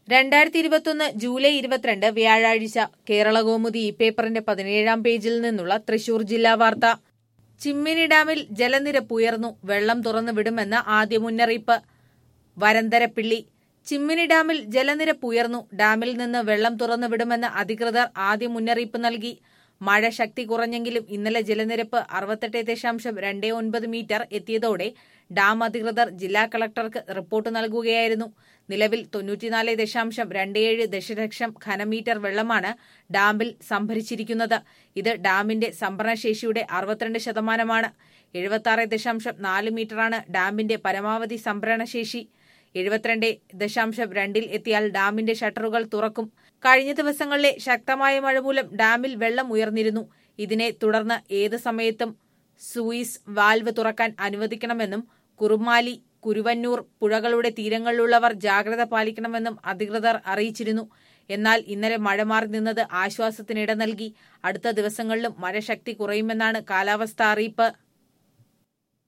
രണ്ടായിരത്തി ഇരുപത്തൊന്ന് ജൂലൈ ഇരുപത്തിരണ്ട് വ്യാഴാഴ്ച കേരളകൗമുദി ഈ പേപ്പറിന്റെ പതിനേഴാം പേജിൽ നിന്നുള്ള തൃശൂർ ജില്ലാ വാർത്ത ചിമ്മിനി ഡാമിൽ ജലനിരപ്പ് ഉയർന്നു വെള്ളം തുറന്നു വിടുമെന്ന ആദ്യ മുന്നറിയിപ്പ് വരന്തരപ്പിള്ളി ചിമ്മിനി ഡാമിൽ ജലനിരപ്പ് ഉയർന്നു ഡാമിൽ നിന്ന് വെള്ളം തുറന്നു വിടുമെന്ന് അധികൃതർ ആദ്യ മുന്നറിയിപ്പ് നൽകി മഴ ശക്തി കുറഞ്ഞെങ്കിലും ഇന്നലെ ജലനിരപ്പ് അറുപത്തെട്ട് ദശാംശം രണ്ട് ഒൻപത് മീറ്റർ എത്തിയതോടെ ഡാം അധികൃതർ ജില്ലാ കളക്ടർക്ക് റിപ്പോർട്ട് നൽകുകയായിരുന്നു നിലവിൽ തൊണ്ണൂറ്റിനാല് ദശാംശം രണ്ട് ഏഴ് ദശലക്ഷം ഘനമീറ്റർ വെള്ളമാണ് ഡാമിൽ സംഭരിച്ചിരിക്കുന്നത് ഇത് ഡാമിന്റെ സംഭരണശേഷിയുടെ അറുപത്തിരണ്ട് ശതമാനമാണ് എഴുപത്തി ആറ് ദശാംശം നാല് മീറ്ററാണ് ഡാമിന്റെ പരമാവധി സംഭരണശേഷി എഴുപത്തിരണ്ട് ദശാംശം രണ്ടിൽ എത്തിയാൽ ഡാമിന്റെ ഷട്ടറുകൾ തുറക്കും കഴിഞ്ഞ ദിവസങ്ങളിലെ ശക്തമായ മഴ മൂലം ഡാമിൽ വെള്ളം ഉയർന്നിരുന്നു ഇതിനെ തുടർന്ന് ഏത് സമയത്തും സൂയിസ് വാൽവ് തുറക്കാൻ അനുവദിക്കണമെന്നും കുറുമാലി കുരുവന്നൂർ പുഴകളുടെ തീരങ്ങളിലുള്ളവർ ജാഗ്രത പാലിക്കണമെന്നും അധികൃതർ അറിയിച്ചിരുന്നു എന്നാൽ ഇന്നലെ മഴ മാറി നിന്നത് ആശ്വാസത്തിനിട നൽകി അടുത്ത ദിവസങ്ങളിലും മഴ ശക്തി കുറയുമെന്നാണ് കാലാവസ്ഥാ അറിയിപ്പ്